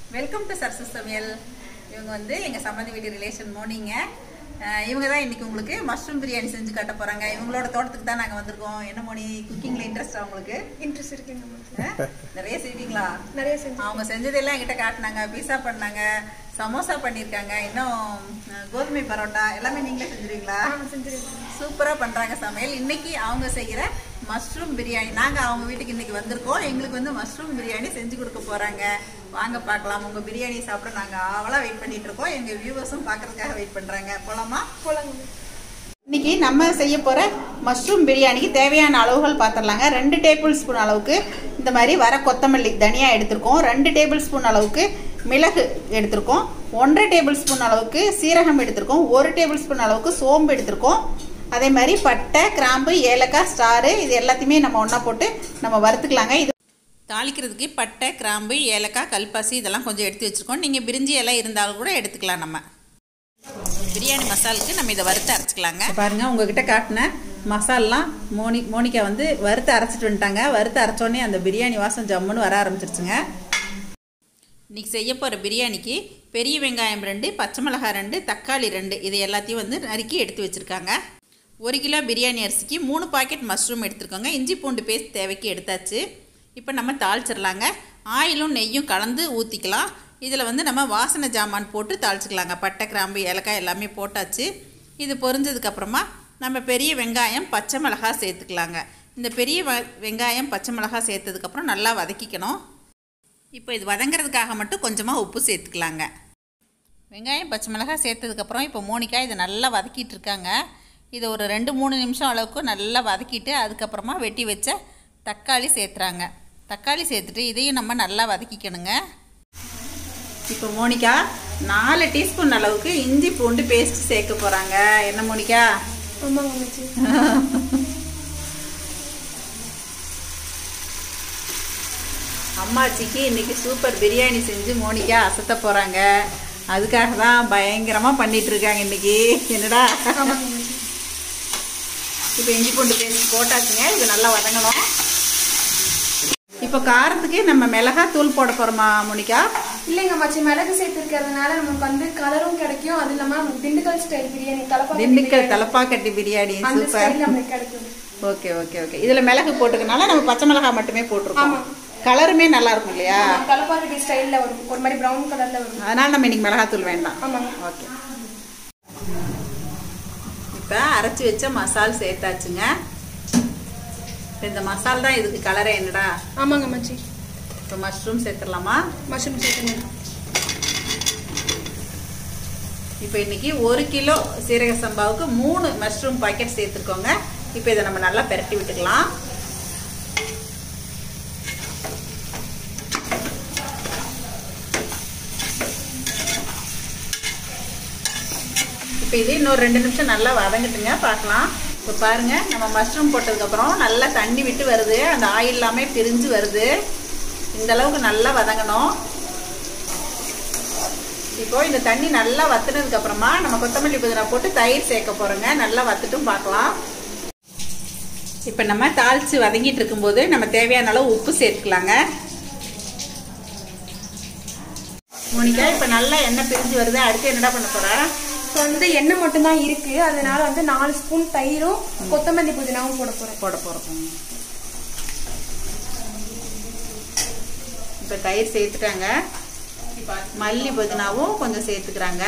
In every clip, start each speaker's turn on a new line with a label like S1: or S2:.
S1: Welcome to Sarasu சமையல் இவங்க வந்து எங்கள் சம்மந்தி வீட்டு ரிலேஷன் மோனிங்க அஹ் இவங்க தான் இன்னைக்கு உங்களுக்கு மஷ்ரூம் பிரியாணி செஞ்சு காட்ட போகிறாங்க இவங்களோட தோட்டத்துக்கு தான் நாங்கள் வந்திருக்கோம் என்ன மோனி குக்கிங்கில் இன்ட்ரெஸ்ட் உங்களுக்கு
S2: இன்ட்ரெஸ்ட் இருக்குங்க மேம்
S1: அஹ் நிறைய செய்வீங்களா
S2: நிறைய செஞ்சு
S1: அவங்க செஞ்சதெல்லாம் என்கிட்ட காட்டினாங்க பீஸா பண்ணாங்க சமோசா பண்ணியிருக்காங்க இன்னும் அஹ், கோதுமை பரோட்டா எல்லாமே நீங்களே செஞ்சுருவீங்களா
S2: ஆ செஞ்சிருக்கேன்
S1: சூப்பராக பண்ணுறாங்க சமையல் இன்னைக்கு அவங்க செய்கிற மஷ்ரூம் பிரியாணி நாங்கள் அவங்க வீட்டுக்கு இன்னைக்கு வந்திருக்கோம் எங்களுக்கு வந்து மஷ்ரூம் பிரியாணி செஞ்சு கொடுக்க போகிறாங்க வாங்க பார்க்கலாம் உங்கள் பிரியாணி சாப்பிட நாங்கள் ஆவலாக வெயிட் பண்ணிட்டு இருக்கோம் எங்கள் வியூவர்ஸும் பார்க்கறதுக்காக வெயிட் பண்ணுறாங்க போலாமா
S2: போலாங்க மேம்
S1: இன்னைக்கு நம்ம செய்ய போகிற மஷ்ரூம் பிரியாணிக்கு தேவையான அளவுகள் பார்த்துடலாங்க ரெண்டு டேபிள் ஸ்பூன் அளவுக்கு இந்த மாதிரி வர கொத்தமல்லி தனியா எடுத்திருக்கோம் ரெண்டு டேபிள் ஸ்பூன் அளவுக்கு மிளகு எடுத்திருக்கோம் ஒன்றரை டேபிள் ஸ்பூன் அளவுக்கு சீரகம் எடுத்திருக்கோம் ஒரு டேபிள் ஸ்பூன் அளவுக்கு சோம்பு எடுத்திருக்கோம் அதே மாதிரி பட்டை கிராம்பு ஏலக்காய் ஸ்டாரு இது எல்லாத்தையுமே நம்ம ஒன்றா போட்டு நம்ம வறுத்துக்கலாங்க இது தாளிக்கிறதுக்கு பட்டை கிராம்பு ஏலக்காய் கல்பாசி இதெல்லாம் கொஞ்சம் எடுத்து வச்சுருக்கோம் நீங்கள் பிரிஞ்சி எல்லாம் இருந்தாலும் கூட எடுத்துக்கலாம் நம்ம பிரியாணி மசாலுக்கு நம்ம இதை வறுத்து அரைச்சிக்கலாங்க பாருங்க உங்ககிட்ட காட்டின மசாலாம் மோனி மோனிகா வந்து வறுத்து அரைச்சிட்டு வந்துட்டாங்க வறுத்து அரைச்சோடனே அந்த பிரியாணி வாசம் ஜம்முன்னு வர ஆரம்பிச்சிருச்சுங்க இன்னைக்கு செய்ய போகிற பிரியாணிக்கு பெரிய வெங்காயம் ரெண்டு பச்சை மிளகாய் ரெண்டு தக்காளி ரெண்டு இது எல்லாத்தையும் வந்து நறுக்கி எடுத்து வச்சுருக்காங்க ஒரு கிலோ பிரியாணி அரிசிக்கு மூணு பாக்கெட் மஷ்ரூம் எடுத்துருக்கோங்க இஞ்சி பூண்டு பேஸ்ட் தேவைக்கு எடுத்தாச்சு இப்போ நம்ம தாளிச்சிடலாங்க ஆயிலும் நெய்யும் கலந்து ஊற்றிக்கலாம் இதில் வந்து நம்ம வாசனை ஜாமான் போட்டு தாளிச்சிக்கலாங்க பட்டை கிராம்பு ஏலக்காய் எல்லாமே போட்டாச்சு இது பொரிஞ்சதுக்கப்புறமா நம்ம பெரிய வெங்காயம் பச்சை மிளகாய் சேர்த்துக்கலாங்க இந்த பெரிய வெ- வெங்காயம் பச்சை மிளகாய் சேர்த்ததுக்கப்புறம் நல்லா வதக்கிக்கணும் இப்போ இது வதங்குறதுக்காக மட்டும் கொஞ்சமாக உப்பு சேர்த்துக்கலாங்க வெங்காயம் பச்சை மிளகாய் சேர்த்ததுக்கப்புறம் இப்போ மோனிகா இதை நல்லா வதக்கிட்டு இருக்காங்க இதை ஒரு ரெண்டு மூணு நிமிஷம் அளவுக்கு நல்லா வதக்கிட்டு அதுக்கப்புறமா வெட்டி வச்ச தக்காளி சேர்த்துறாங்க தக்காளி சேர்த்துட்டு இதையும் நம்ம நல்லா வதக்கிக்கணுங்க இப்போ மோனிகா நாலு டீஸ்பூன் அளவுக்கு இஞ்சி பூண்டு பேஸ்ட் சேர்க்க போகிறாங்க என்ன மோனிகா
S2: ஆமாங்க மச்சி
S1: அம்மாச்சிக்கு இன்னைக்கு சூப்பர் பிரியாணி செஞ்சு மோனிகா அசத்த போகிறாங்க அதுக்காக தான் பயங்கரமாக பண்ணிட்டு இருக்காங்க இன்னைக்கு என்னடா
S2: ஆமாங்க மச்சி
S1: இப்போ இஞ்சி பூண்டு பேஸ்ட் போட்டாச்சுங்க இது நல்லா வதங்கணும் இப்போ காரத்துக்கு நம்ம மிளகாய் தூள் போட போகிறோமா மோனிகா
S2: இல்லைங்க மச்சி மிளகு சேர்த்துருக்கிறதுனால நமக்கு வந்து கலரும் கிடைக்கும் அது இல்லாம நமக்கு திண்டுக்கல் ஸ்டைல் பிரியாணி தலப்பா
S1: திண்டுக்கல் தலப்பாக்கட்டி பிரியாணி
S2: அந்த
S1: சூப்பர்
S2: ஸ்டைல் நமக்கு கிடைக்கும்
S1: ஓகே ஓகே ஓகே இதில் மிளகு போட்டுக்கனால நம்ம பச்சை மிளகாய் மட்டுமே போட்டிருக்கோம்
S2: ஆமா.
S1: கலருமே நல்லா இருக்கும் இல்லையா
S2: தலப்பாக்கட்டி ஸ்டைல்ல வரும் ஒரு மாதிரி பிரவுன் கலர்ல வரும்
S1: அதனால நம்ம இன்னைக்கு மிளகாத்தூள் வேண்டாம்
S2: ஆமாங்க
S1: ஓகே இப்போ அரைச்சி வச்ச மசால் சேர்த்தாச்சுங்க இப்ப இந்த மசால் தான் இதுக்கு கலரே என்னடா
S2: ஆமாங்க மச்சி
S1: இப்போ மஷ்ரூம் சேர்த்துடலாமா
S2: மஷ்ரூம் சேர்த்துங்க
S1: இப்போ இன்னைக்கு ஒரு கிலோ சீரக சம்பாவுக்கு மூணு மஷ்ரூம் பாக்கெட் சேர்த்துருக்கோங்க இப்போ இதை நம்ம நல்லா பெரட்டி விட்டுக்கலாம் இப்போ இது இன்னொரு ரெண்டு நிமிஷம் நல்லா வதங்கட்டுங்க பார்க்கலாம் இப்போ பாருங்க நம்ம மஷ்ரூம் போட்டதுக்கப்புறம் நல்லா தண்ணி விட்டு வருது அந்த ஆயில் எல்லாமே பிரிஞ்சு வருது இந்த அளவுக்கு நல்லா வதங்கணும் இப்போ இந்த தண்ணி நல்லா வத்துனதுக்கு அப்புறமா நம்ம கொத்தமல்லி புதினா போட்டு தயிர் சேர்க்க போறோங்க நல்லா வத்துட்டும் பார்க்கலாம் இப்போ நம்ம தாளிச்சு வதங்கிட்டு இருக்கும்போது நம்ம தேவையான அளவு உப்பு சேர்த்துக்கலாங்க மோனிகா இப்போ நல்லா எண்ணெய் பிரிஞ்சு வருது அடுத்து என்னடா பண்ண போற
S2: இப்போ வந்து எண்ணெய் மட்டும் தான் இருக்கு அதனால வந்து நாலு ஸ்பூன் தயிரும் கொத்தமல்லி புதினாவும் போட போறேன்
S1: போட போறோம் இப்போ தயிர் சேர்த்துட்டாங்க மல்லி புதினாவும் கொஞ்சம் சேர்த்துக்கிறாங்க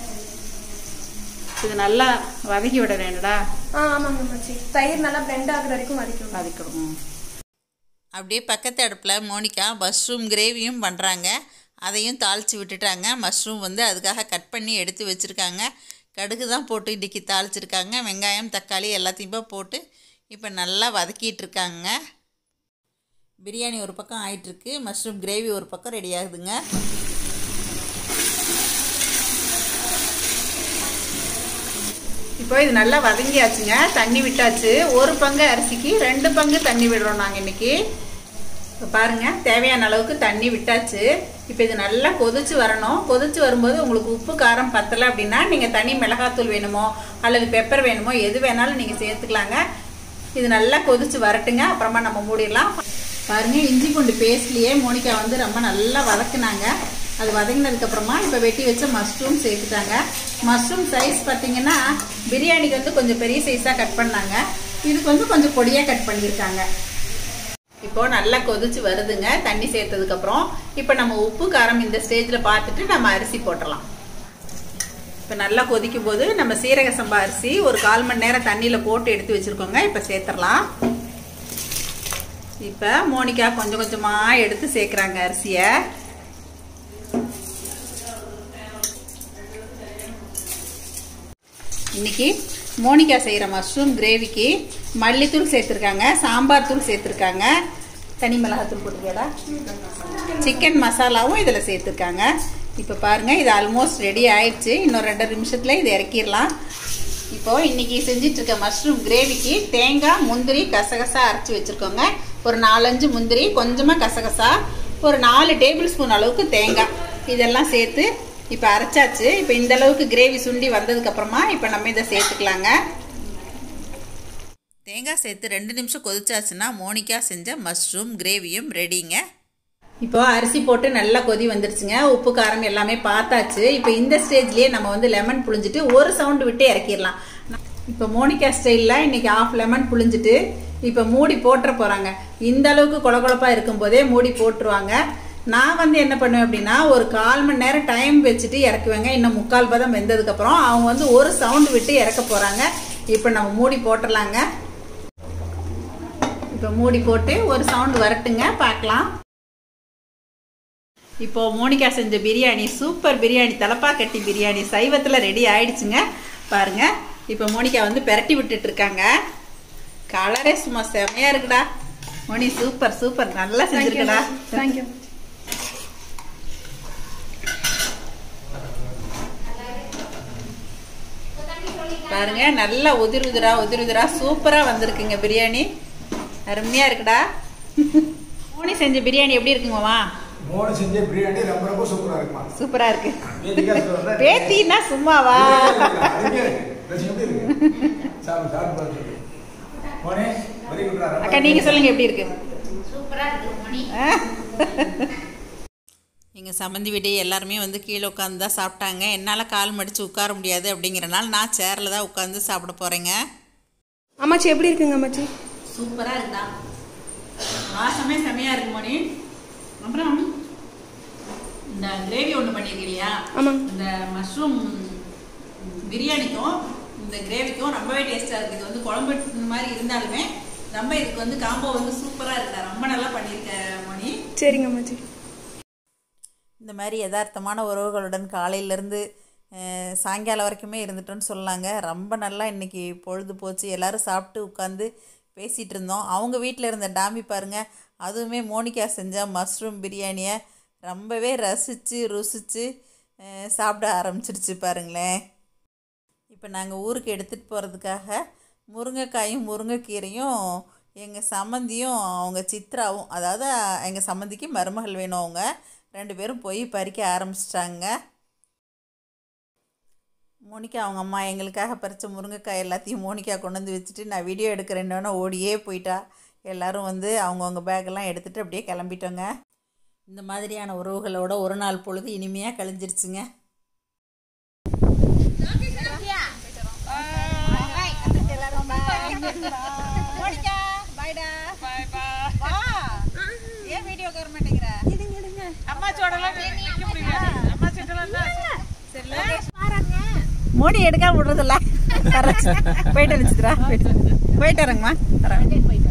S1: இது நல்லா வதக்கி விட வேண்டடா
S2: ஆ ஆமாங்க மச்சி தயிர் நல்லா பிளெண்ட் ஆகுற வரைக்கும் வதக்கணும்
S1: வதக்கணும் அப்படியே பக்கத்து அடுப்பில் மோனிகா மஷ்ரூம் கிரேவியும் பண்ணுறாங்க அதையும் தாளித்து விட்டுட்டாங்க மஷ்ரூம் வந்து அதுக்காக கட் பண்ணி எடுத்து வச்சுருக்காங்க கடுகு தான் போட்டு இன்றைக்கி தாளிச்சிருக்காங்க வெங்காயம் தக்காளி எல்லாத்தையுமே போட்டு இப்போ நல்லா வதக்கிட்டு இருக்காங்க பிரியாணி ஒரு பக்கம் ஆயிட்டிருக்கு மஷ்ரூம் கிரேவி ஒரு பக்கம் ரெடி ஆகுதுங்க இப்போ இது நல்லா வதங்கியாச்சுங்க தண்ணி விட்டாச்சு ஒரு பங்கு அரிசிக்கு ரெண்டு பங்கு தண்ணி விடுறோம் நாங்கள் இன்னைக்கு இப்போ பாருங்க தேவையான அளவுக்கு தண்ணி விட்டாச்சு இப்போ இது நல்லா கொதிச்சு வரணும் கொதிச்சு வரும்போது உங்களுக்கு உப்பு காரம் பத்தலை அப்படின்னா நீங்கள் தனி மிளகாத்தூள் வேணுமோ அல்லது பெப்பர் வேணுமோ எது வேணாலும் நீங்கள் சேர்த்துக்கலாங்க இது நல்லா கொதிச்சு வரட்டுங்க அப்புறமா நம்ம மூடிடலாம் பாருங்க இஞ்சி பூண்டு பேஸ்ட்லயே மோனிகா வந்து ரொம்ப நல்லா வதக்குனாங்க அது வதங்கினதுக்கப்புறமா இப்போ வெட்டி வச்ச மஷ்ரூம் சேர்த்துட்டாங்க மஷ்ரூம் சைஸ் பார்த்தீங்கன்னா பிரியாணிக்கு வந்து கொஞ்சம் பெரிய சைஸாக கட் பண்ணாங்க இதுக்கு வந்து கொஞ்சம் பொடியாக கட் பண்ணியிருக்காங்க இப்போ நல்லா கொதிச்சு வருதுங்க தண்ணி சேர்த்ததுக்கப்புறம் இப்போ நம்ம உப்பு காரம் இந்த ஸ்டேஜில் பார்த்துட்டு நம்ம அரிசி போட்டுடலாம் இப்போ நல்லா கொதிக்கும் போது நம்ம சீரக சம்பா அரிசி ஒரு கால் மணி நேரம் தண்ணியில் போட்டு எடுத்து வச்சுருக்கோங்க இப்போ சேர்த்துடலாம் இப்போ மோனிகா கொஞ்சம் கொஞ்சமாக எடுத்து சேர்க்குறாங்க அரிசியை இன்னைக்கு மோனிகா செய்கிற மஷ்ரூம் கிரேவிக்கு மல்லித்தூள் சேர்த்துருக்காங்க சாம்பார் தூள் சேர்த்துருக்காங்க தனி மிளகாத்தூள் போட்டுருக்கா சிக்கன் மசாலாவும் இதில் சேர்த்துருக்காங்க இப்போ பாருங்கள் இது ஆல்மோஸ்ட் ரெடி ஆயிடுச்சு இன்னும் ரெண்டு நிமிஷத்தில் இதை இறக்கிடலாம் இப்போ இன்னைக்கு செஞ்சிட்டு இருக்க மஷ்ரூம் கிரேவிக்கு தேங்காய் முந்திரி கசகசா அரைச்சி வச்சுருக்கோங்க ஒரு நாலஞ்சு முந்திரி கொஞ்சமாக கசகசா ஒரு நாலு டேபிள் ஸ்பூன் அளவுக்கு தேங்காய் இதெல்லாம் சேர்த்து இப்போ அரைச்சாச்சு இப்போ இந்த அளவுக்கு கிரேவி சுண்டி வந்ததுக்கப்புறமா இப்போ நம்ம இதை சேர்த்துக்கலாங்க
S3: தேங்காய் சேர்த்து ரெண்டு நிமிஷம் கொதிச்சாச்சுன்னா மோனிகா செஞ்ச மஷ்ரூம் கிரேவியும் ரெடிங்க
S1: இப்போ அரிசி போட்டு நல்லா கொதி வந்துருச்சுங்க உப்பு காரம் எல்லாமே பார்த்தாச்சு இப்போ இந்த ஸ்டேஜ்லயே நம்ம வந்து லெமன் புழிஞ்சிட்டு ஒரு சவுண்ட் விட்டு இறக்கிடலாம் இப்போ மோனிகா ஸ்டைலில் இன்னைக்கு ஆஃப் லெமன் புழிஞ்சிட்டு இப்போ மூடி போட்டுற போகிறாங்க இந்த அளவுக்கு கொழ இருக்கும்போதே மூடி போட்டுருவாங்க நான் வந்து என்ன பண்ணுவேன் அப்படின்னா ஒரு கால் மணி நேரம் டைம் வச்சுட்டு இறக்குவேங்க இன்னும் முக்கால் பதம் வெந்ததுக்கப்புறம் அவங்க வந்து ஒரு சவுண்ட் விட்டு இறக்க போகிறாங்க இப்போ நம்ம மூடி போட்டுடலாங்க இப்போ மூடி போட்டு ஒரு சவுண்ட் வரட்டுங்க பார்க்கலாம் இப்போ மோனிகா செஞ்ச பிரியாணி சூப்பர் பிரியாணி தலப்பா கட்டி பிரியாணி சைவத்தில் ரெடி ஆயிடுச்சுங்க பாருங்க இப்போ மோனிகா வந்து பெரட்டி விட்டுட்டு இருக்காங்க கலரே சும்மா செமையா இருக்குடா மோனி சூப்பர் சூப்பர் நல்லா செஞ்சிருக்கடா
S2: தேங்க்யூ
S1: பாருங்க நல்லா உதிர் உதிரா உதிர் உதிரா சூப்பரா வந்திருக்குங்க பிரியாணி அருமையா இருக்குடா மோனி செஞ்ச பிரியாணி எப்படி இருக்குங்கம்மா
S4: மோனு செஞ்ச பிரியாணி ரொம்ப ரொம்ப சூப்பரா இருக்குமா
S1: சூப்பரா இருக்கு
S4: வேதிகா சொல்றேன்.
S1: பேத்தின்னா சும்மாவா
S4: அருமையா இருக்கு. ரசி எப்படி இருக்கு? சாப்பிடு, சாப்பிட்டு பார்த்து. மோனே, very good டா, ரொம்ப
S1: அக்கா நீங்க சொல்லுங்க எப்படி இருக்கு ஆ?
S3: எங்கள் சம்மந்தி வீடு எல்லாருமே வந்து கீழே உட்காந்து தான் சாப்பிட்டாங்க என்னால் கால் மடித்து உட்கார முடியாது அப்படிங்கிறனால நான் சேரில் தான் உட்காந்து சாப்பிட போகிறேங்க
S2: அம்மாச்சி எப்படி இருக்குங்க அம்மாச்சி
S1: சூப்பரா இருக்குடா வாசமே செமையா இருக்கு மணி அப்புறம் இந்த கிரேவி ஒன்று பண்ணியிருக்கீங்க இல்லையா
S2: ஆமாங்க
S1: இந்த மஷ்ரூம் பிரியாணிக்கும் இந்த கிரேவிக்கும் ரொம்பவே டேஸ்டா இருக்கு இது வந்து குழம்பு இந்த மாதிரி இருந்தாலுமே ரொம்ப இதுக்கு வந்து காம்போ வந்து சூப்பரா இருக்குடா ரொம்ப நல்லா பண்ணியிருக்க மணி
S2: சரிங்க அம்மாச்சி
S3: இந்த மாதிரி யதார்த்தமான உறவுகளுடன் காலையிலேருந்து சாயங்காலம் வரைக்குமே இருந்துட்டோன்னு சொல்லலாங்க ரொம்ப நல்லா இன்றைக்கி பொழுது போச்சு எல்லோரும் சாப்பிட்டு உட்காந்து பேசிகிட்டு இருந்தோம் அவங்க வீட்டில் இருந்த டாமி பாருங்க அதுவுமே மோனிகா செஞ்ச மஷ்ரூம் பிரியாணியை ரொம்பவே ரசித்து ருசித்து சாப்பிட ஆரம்பிச்சிருச்சு பாருங்களேன் இப்போ நாங்கள் ஊருக்கு எடுத்துகிட்டு போகிறதுக்காக முருங்கைக்காயும் முருங்கைக்கீரையும் எங்கள் சம்மந்தியும் அவங்க சித்ராவும் அதாவது எங்கள் சம்மந்திக்கு மருமகள் வேணும் அவங்க ரெண்டு பேரும் போய் பறிக்க ஆரம்பிச்சிட்டாங்க மோனிகா அவங்க அம்மா எங்களுக்காக பறித்த முருங்கைக்காய் எல்லாத்தையும் மோனிகா கொண்டு வந்து வச்சுட்டு நான் வீடியோ எடுக்கிறேன்னொன்னே ஓடியே போயிட்டா எல்லாரும் வந்து அவங்கவுங்க பேக்கெல்லாம் எடுத்துகிட்டு அப்படியே கிளம்பிட்டோங்க இந்த மாதிரியான உறவுகளோட ஒரு நாள் பொழுது இனிமையாக கழிஞ்சிருச்சுங்க
S1: மோனிகா பாய்டா பாய் பாய் வா ஏன் வீடியோ கவர் மாட்டேங்கிற அம்மா சோடலாம் அம்மா மூடி எடுக்காம விடுறதில்ல போயிட்டு வச்சுக்கிறா போயிட்டு போயிட்டு வரேங்கம்மா வரேன்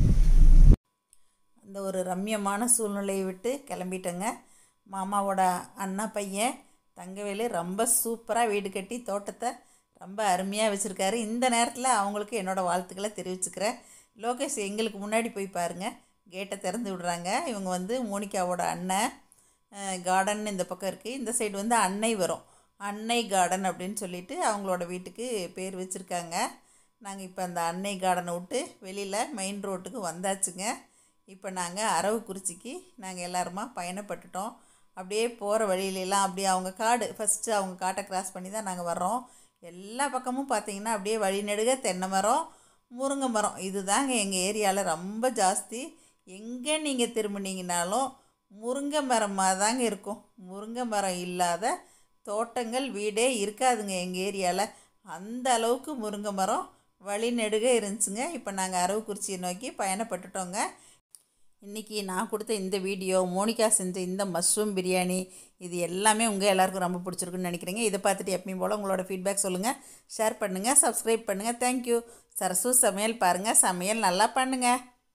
S3: அந்த ஒரு ரம்யமான சூழ்நிலையை விட்டு கிளம்பிட்டேங்க மாமாவோட அண்ணா பையன் தங்கவேலு ரொம்ப சூப்பராக வீடு கட்டி தோட்டத்தை ரொம்ப அருமையாக வச்சுருக்காரு இந்த நேரத்தில் அவங்களுக்கு என்னோடய வாழ்த்துக்களை தெரிவிச்சுக்கிறேன் லோகேஷ் எங்களுக்கு முன்னாடி போய் பாருங்கள் கேட்டை திறந்து விடுறாங்க இவங்க வந்து மோனிகாவோட அண்ணன் கார்டன் இந்த பக்கம் இருக்குது இந்த சைடு வந்து அன்னை வரும் அன்னை கார்டன் அப்படின்னு சொல்லிட்டு அவங்களோட வீட்டுக்கு பேர் வச்சுருக்காங்க நாங்கள் இப்போ அந்த அன்னை கார்டனை விட்டு வெளியில் மெயின் ரோட்டுக்கு வந்தாச்சுங்க இப்போ நாங்கள் அரவக்குறிச்சிக்கு நாங்கள் எல்லாருமா பயணப்பட்டுட்டோம் அப்படியே போகிற வழியிலெல்லாம் அப்படியே அவங்க காடு ஃபஸ்ட்டு அவங்க காட்டை கிராஸ் பண்ணி தான் நாங்கள் வர்றோம் எல்லா பக்கமும் பார்த்தீங்கன்னா அப்படியே வழி நெடுக தென்னை மரம் முருங்கை மரம் இதுதாங்க எங்கள் ஏரியாவில் ரொம்ப ஜாஸ்தி எங்கே நீங்கள் திரும்பினீங்கனாலும் முருங்கை மரமாக தாங்க இருக்கும் முரு முருங்கை மரம் இல்லாத தோட்டங்கள் வீடே இருக்காதுங்க எங்கள் ஏரியாவில் அந்த அளவுக்கு முருங்கை மரம் வழி நெடுக இருந்துச்சுங்க இப்போ நாங்கள் அரவக்குறிச்சியை நோக்கி பயணப்பட்டுட்டோங்க இன்றைக்கி நான் கொடுத்த இந்த வீடியோ மோனிகா செஞ்ச இந்த மஷ்ரூம் பிரியாணி இது எல்லாமே உங்கள் எல்லாருக்கும் ரொம்ப பிடிச்சிருக்குன்னு நினைக்கிறீங்க இதை பார்த்துட்டு எப்பயும் போல் உங்களோட ஃபீட்பேக் சொல்லுங்கள் ஷேர் பண்ணுங்கள் சப்ஸ்கிரைப் பண்ணுங்கள் தேங்க்யூ சரசு சமையல் பாருங்கள் சமையல் நல்லா பண்ணுங்கள்